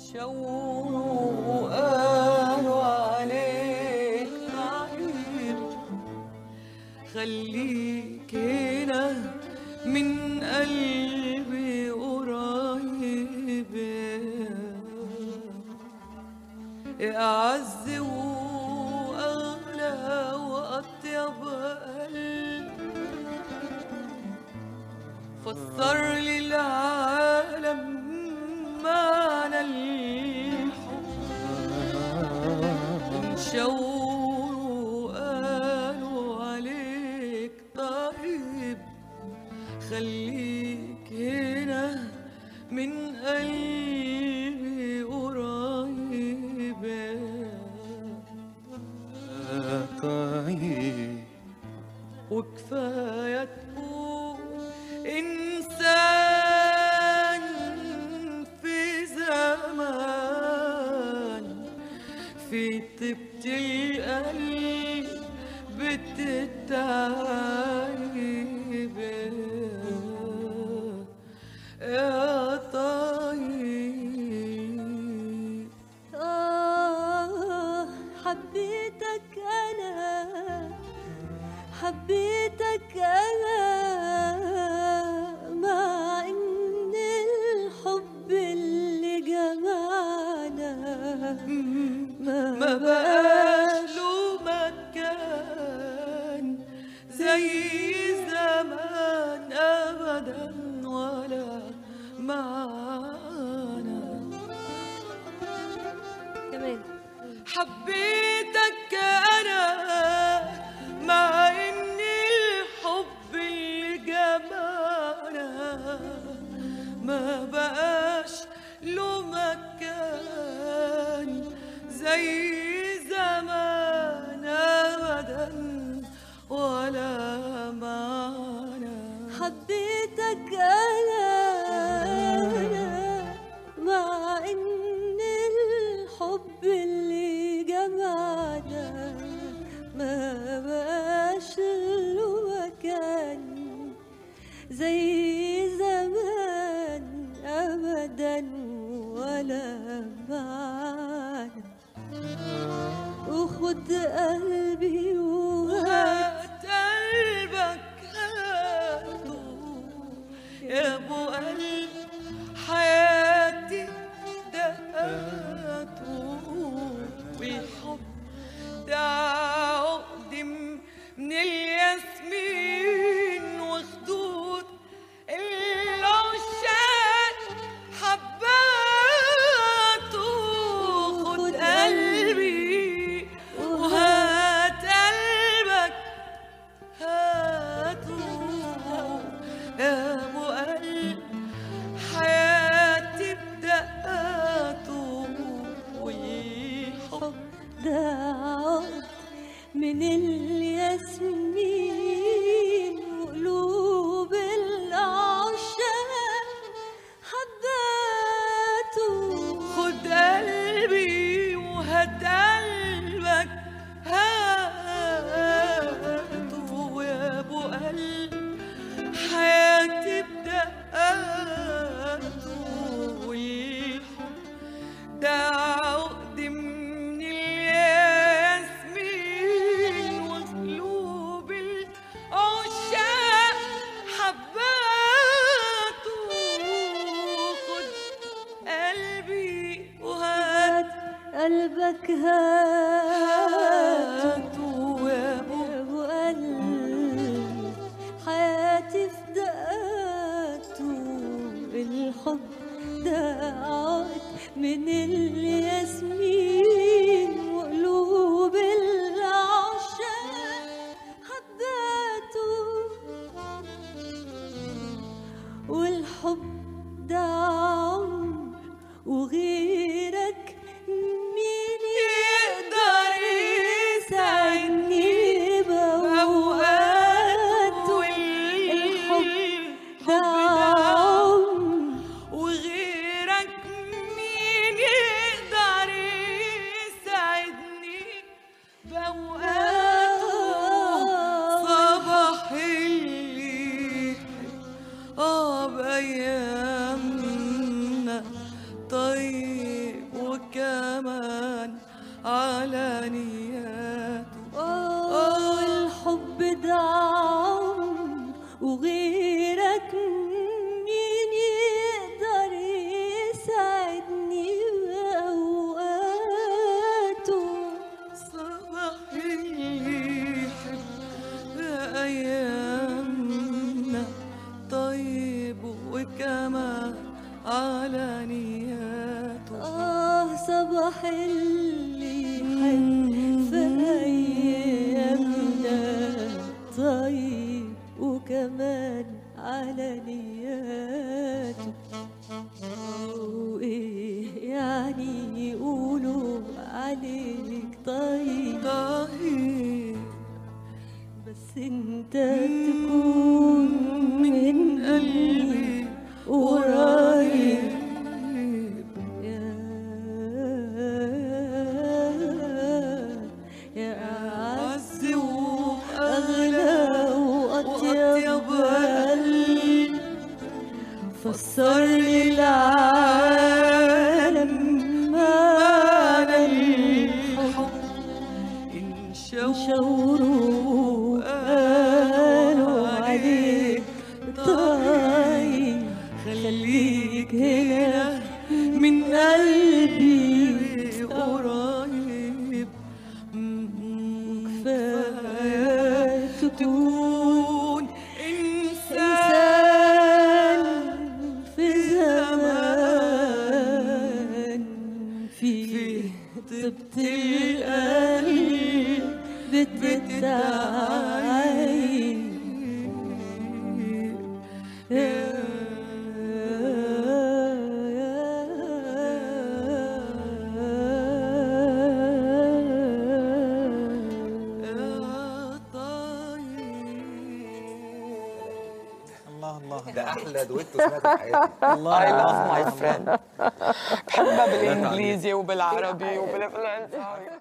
شاوروا قالوا عليك ضعيف خليك هنا من قلبي قريب يا أعز وأغلى وأطيب قلب فسر لي العالم معنى الحب انشوروا قالوا عليك طيب خليك هنا من قلبي قريب طيب وكفاية تكون إنسان في زمان في طيبة القلب بتتعيب يا طيب آه حبيتك أنا حبيتك أنا مع إن الحب اللي جمعنا ما بقاش له مكان زي زمان ابدا ولا معانا كمان حبيتك انا مع ان الحب اللي جمعنا ما بقاش له مكان زي زمان ابدا ولا معنا حبيتك أنا أنا مع إن الحب اللي جمعنا ما بقاش له مكان زي زمان أبدا ولا معنا وخد قلبي وهات هات قلبك هاته يا ابو قلب حياتي دقاته والحب ده عقد من الياسمين وخدود العشاق حباته خد قلبي وهات قلبك هاته يا ابو قلب حياتي بدقاته والحب ده عقد من الياسمين وقلوب العشاق حباته خد قلبي وهات قلبك هاته يا ابو قلب حياتي بدقاته والحب ده عقد من الياسمين وقلوب العشاق حباته خد قلبي وهات قلبك هاته هاته يا ابو يا ابو قلب حياتي في دقاته الحب ده عقد من الياسمين وقلوب العشاق حباته والحب ده عمر وغيرك مين يقدر يساعدني بأوقاته الحب ده عمر وغيرك مين يقدر يساعدني بأوقاته صباح اللي اه بأيامنا طيب وكمان على نياته آه الحب ده عمر وغيرك مين يقدر يسعدني بأوقاته صباح اللي يحب أيامنا طيب وكمان على نياته آه صباح اللي يحب في أيامنا طيب وكمان على نياته وإيه يعني يقولوا عليك طيب طيب بس انت تكون من قلبي قريب يا يا أعز عز وأغلى وأطيب قلب فسر للعالم معنى الحب انشوق شاوروا قالوا عليك طيب خليك هنا من قلبي قريب كفاية تكون تكون إنسان إنسان في زمان فيه طبت القلب بتتعين الله الله ده احلى دويتو سمعته في حياتي الله I love الله، my الله. friend بحبها بالانجليزي وبالعربي وبالفرنساوي